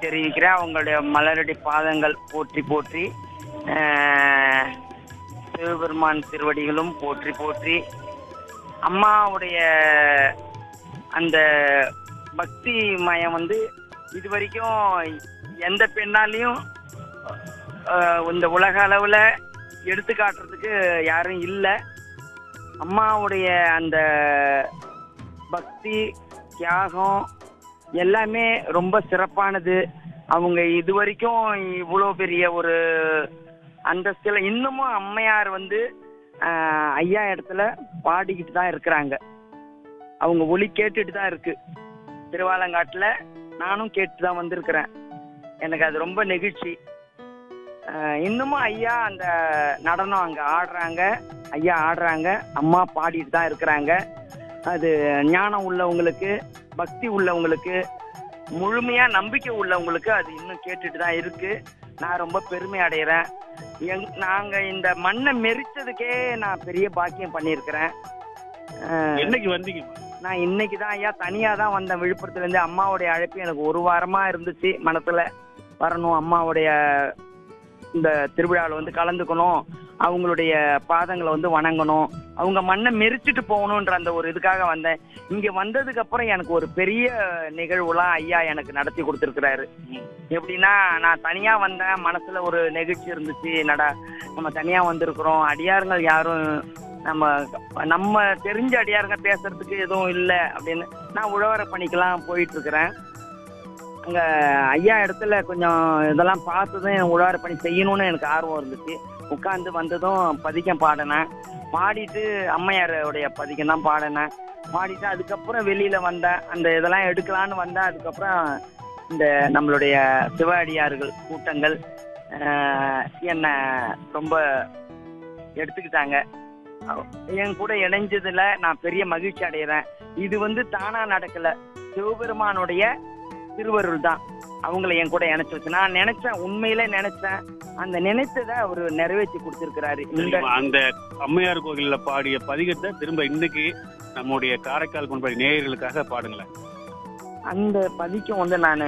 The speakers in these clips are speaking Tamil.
தெரிவிக்கிறேன் அவங்களுடைய மலரடி பாதங்கள் போற்றி போற்றி அஹ், சிவபெருமான் திருவடிகளும் போற்றி போற்றி அம்மாவுடைய அந்த பக்தி மயம் வந்து இது வரைக்கும் எந்த பெண்ணாலையும் அஹ், இந்த உலக அளவில் எடுத்து காட்டுறதுக்கு யாரும் இல்லை அம்மாவுடைய அந்த பக்தி தியாகம் எல்லாமே ரொம்ப சிறப்பானது அவங்க இது வரைக்கும் இவ்வளோ பெரிய ஒரு அந்தஸ்தில் இன்னமும் அம்மையார் வந்து ஆஹ், ஐயா இடத்துல பாடிக்கிட்டு தான் இருக்கிறாங்க அவங்க ஒலி கேட்டுட்டு தான் இருக்கு திருவாலங்காட்டில் நானும் கேட்டு தான் வந்திருக்கிறேன் எனக்கு அது ரொம்ப நெகிழ்ச்சி ஆஹ், இன்னமும் ஐயா அந்த நடனம் அங்கே ஆடுறாங்க ஐயா ஆடுறாங்க அம்மா பாடிட்டு தான் இருக்கிறாங்க அது ஞானம் உள்ளவங்களுக்கு பக்தி உள்ளவங்களுக்கு முழுமையா நம்பிக்கை உள்ளவங்களுக்கு அது இன்னும் கேட்டுட்டு தான் இருக்கு நான் ரொம்ப பெருமை அடைகிறேன் எங் நாங்க இந்த மண்ணை மெரிச்சதுக்கே நான் பெரிய பாக்கியம் பண்ணியிருக்கிறேன் அஹ், என்னைக்கு வந்தீங்க நான் இன்னைக்கு தான் ஐயா தனியாக தான் வந்தேன் விழுப்புரத்துல இருந்து அம்மாவுடைய அழைப்பு எனக்கு ஒரு வாரமா இருந்துச்சு மனசுல வரணும் அம்மாவுடைய இந்த திருவிழாவில் வந்து கலந்துக்கணும் அவங்களுடைய பாதங்களை வந்து வணங்கணும் அவங்க மண்ணை மெரிச்சிட்டு போகணுன்ற அந்த ஒரு இதுக்காக வந்தேன் இங்க வந்ததுக்கு அப்புறம் எனக்கு ஒரு பெரிய நிகழ்வுலாம் ஐயா எனக்கு நடத்தி கொடுத்துருக்கிறாரு எப்படின்னா நான் தனியா வந்தேன் மனசுல ஒரு நெகிழ்ச்சி இருந்துச்சு என்னடா நம்ம தனியா வந்திருக்கிறோம் அடியாருங்கள் யாரும் நம்ம நம்ம தெரிஞ்ச அடியாருங்க பேசுறதுக்கு எதுவும் இல்லை அப்படின்னு நான் உழவரை பணிக்கெல்லாம் போயிட்டு இருக்கிறேன் அங்க ஐயா இடத்துல கொஞ்சம் இதெல்லாம் பார்த்ததும் உழவரை பணி செய்யணும்னு எனக்கு ஆர்வம் இருந்துச்சு உட்காந்து வந்ததும் பதிக்கம் பாடினேன் பாடிட்டு அம்மையாருடைய பதிக்கம் தான் பாடினேன் பாடிட்டு அதுக்கப்புறம் வெளியில வந்தேன் அந்த இதெல்லாம் எடுக்கலான்னு வந்தேன் அதுக்கப்புறம் இந்த நம்மளுடைய சிவ அடியார்கள் கூட்டங்கள் ஆஹ், என்னை ரொம்ப எடுத்துக்கிட்டாங்க அவ- என் கூட இணைஞ்சதுல நான் பெரிய மகிழ்ச்சி அடைகிறேன் இது வந்து தானா நடக்கல சிவபெருமானுடைய திருவருள் தான் அவங்கள என் கூட இணைச்சு வச்சு நான் நினைச்சேன் உண்மையில நினைச்சேன் அந்த நினைத்ததை அவர் நிறைவேற்றி கொடுத்திருக்கிறாரு இந்த சரிம்மா, அந்த அம்மையார் கோவில்ல பாடிய பதிகத்தை திரும்ப இன்னைக்கு நம்முடைய காரைக்கால் பண்படி நேயர்களுக்காக பாடுங்களேன் அந்த பதிக்கம் வந்து நான்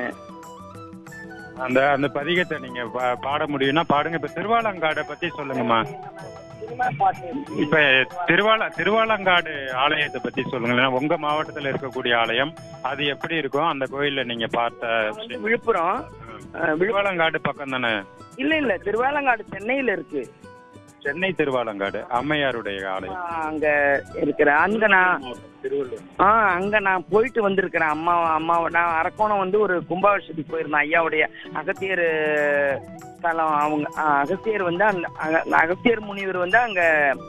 அந்த அந்த பதிகத்தை நீங்க பா- பாட முடியும்னா பாடுங்க இப்ப திருவாலங்காடை பத்தி சொல்லுங்கம்மா இப்ப திருவால திருவாலங்காடு ஆலயத்தை பத்தி சொல்லுங்களேன் உங்க மாவட்டத்துல இருக்கக்கூடிய ஆலயம் அது எப்படி இருக்கும் அந்த கோயில்ல நீங்க பார்த்த விஷயம். விழுப்புரம் அஹ், விழுப்புரம் திருவாலங்காடு பக்கம் தானே இல்ல இல்ல திருவேலங்காடு சென்னையில இருக்கு சென்னை திருவாலங்காடு அம்மையாருடைய ஆலயம் ஆஹ், அங்க இருக்கிற அங்க நான் திருவள்ளூர் ஆ அங்க நான் போயிட்டு வந்திருக்கிறேன் அம்மா அம்மாவை நான் அரக்கோணம் வந்து ஒரு கும்பாபிஷேகத்துக்கு போயிருந்தேன் ஐயாவுடைய அகத்தியர் ஸ்தலம் அவங்க ஆ, அகத்தியர் வந்து அந்த அக- அகத்தியர் முனிவர் வந்து அங்க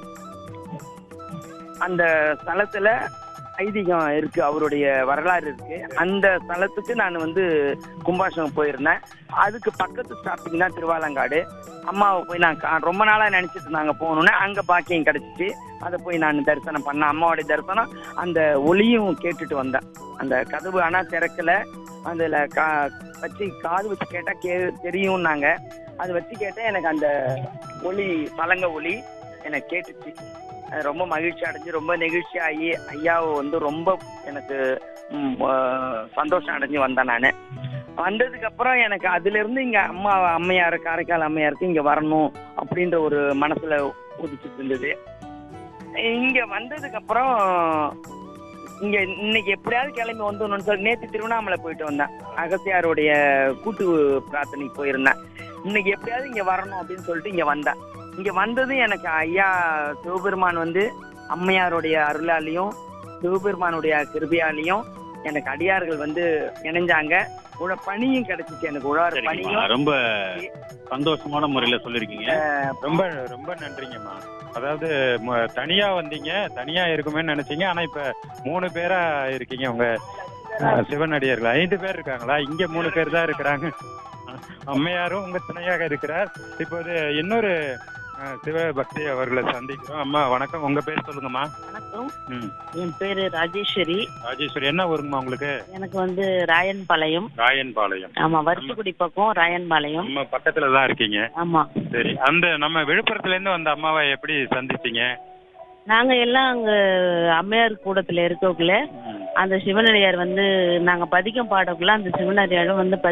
அந்த ஸ்தலத்துல ஐதீகம் இருக்கு அவருடைய வரலாறு இருக்கு அந்த ஸ்தலத்துக்கு நான் வந்து கும்பாபிஷேகம் போயிருந்தேன் அதுக்கு பக்கத்து ஸ்டாப்பிங் தான் திருவாலங்காடு அம்மாவை போய் நான் கா- ரொம்ப நாளா நினைச்சிட்டு இருந்தாங்க போகணுன்னு அங்க பாக்கியம் கிடைச்சிச்சு அதை போய் நான் தரிசனம் பண்ணேன் அம்மாவுடைய தரிசனம் அந்த ஒளியும் கேட்டுட்டு வந்தேன் அந்த கதவு ஆனா திறக்கல அதுல கா வச்சு காது வச்சு கேட்டா கே தெரியும்னாங்க அது வச்சு கேட்டா எனக்கு அந்த ஒளி சலங்க ஒளி எனக்கு கேட்டுச்சு அது ரொம்ப மகிழ்ச்சி அடைஞ்சு ரொம்ப நெகிழ்ச்சி ஆகி ஐயாவை வந்து ரொம்ப எனக்கு ம், ஆ, சந்தோஷம் அடைஞ்சு வந்தேன் நான் வந்ததுக்கு அப்புறம் எனக்கு அதுல இருந்து இங்க அம்மா அம்மையார் காரைக்கால் அம்மையாருக்கு இங்க வரணும் அப்படின்ற ஒரு மனசுல உதிச்சிட்டு இருந்தது இங்க வந்ததுக்கு அப்புறம் இங்க இன்னைக்கு எப்படியாவது கிளம்பி வந்துடணும்னு சொல்லி நேற்று திருவண்ணாமலை போயிட்டு வந்தேன் அகத்தியாருடைய கூட்டு பிரார்த்தனைக்கு போயிருந்தேன் இன்னைக்கு எப்படியாவது இங்க வரணும் அப்படின்னு சொல்லிட்டு இங்க வந்தேன் இங்க வந்ததும் எனக்கு ஐயா சிவபெருமான் வந்து அம்மையாருடைய அருளாலையும் சிவபெருமானுடைய கிருபையாலையும் எனக்கு அடியார்கள் வந்து இணைஞ்சாங்க உழ பணியும் கிடைச்சிச்சு எனக்கு உழவர் சரிங்கம்மா பணியும் ரொம்ப சந்தோஷமான முறையில சொல்லிருக்கீங்க ரொம்ப ரொம்ப நன்றிங்கம்மா அதாவது ம- தனியா வந்தீங்க தனியா இருக்குமே நினைச்சீங்க ஆனா இப்ப மூணு பேரா இருக்கீங்க உங்க அஹ், சிவனடியார்கள் ஐந்து பேர் இருக்காங்களா இங்க மூணு பேர் தான் இருக்கிறாங்க அம்மையாரும் உங்க துணையாக இருக்கிறார் இப்போது இன்னொரு அஹ், சிவபக்தி அவர்களை சந்திக்கிறோம் அம்மா வணக்கம் உங்க பேர் சொல்லுங்கம்மா வணக்கம் ம் என் பேரு ராஜேஸ்வரி ராஜேஸ்வரி என்ன ஊருங்கம்மா உங்களுக்கு எனக்கு வந்து ராயன்பாளையம் ராயன்பாளையம் ஆமா வருஷக்குடி பக்கம் ராயன்பாளையம் நம்ம பக்கத்துல தான் இருக்கீங்க ஆமா சரி அந்த நம்ம விழுப்புரத்துல இருந்து வந்த அம்மாவை எப்படி சந்திச்சீங்க நாங்க எல்லாம் அங்க அம்மையார் கூடத்துல இருக்கக்குள்ள ம். அந்த சிவனடியார் வந்து நாங்க பதிகம் பாடக்குள்ள அந்த சிவனடியாரும் வந்து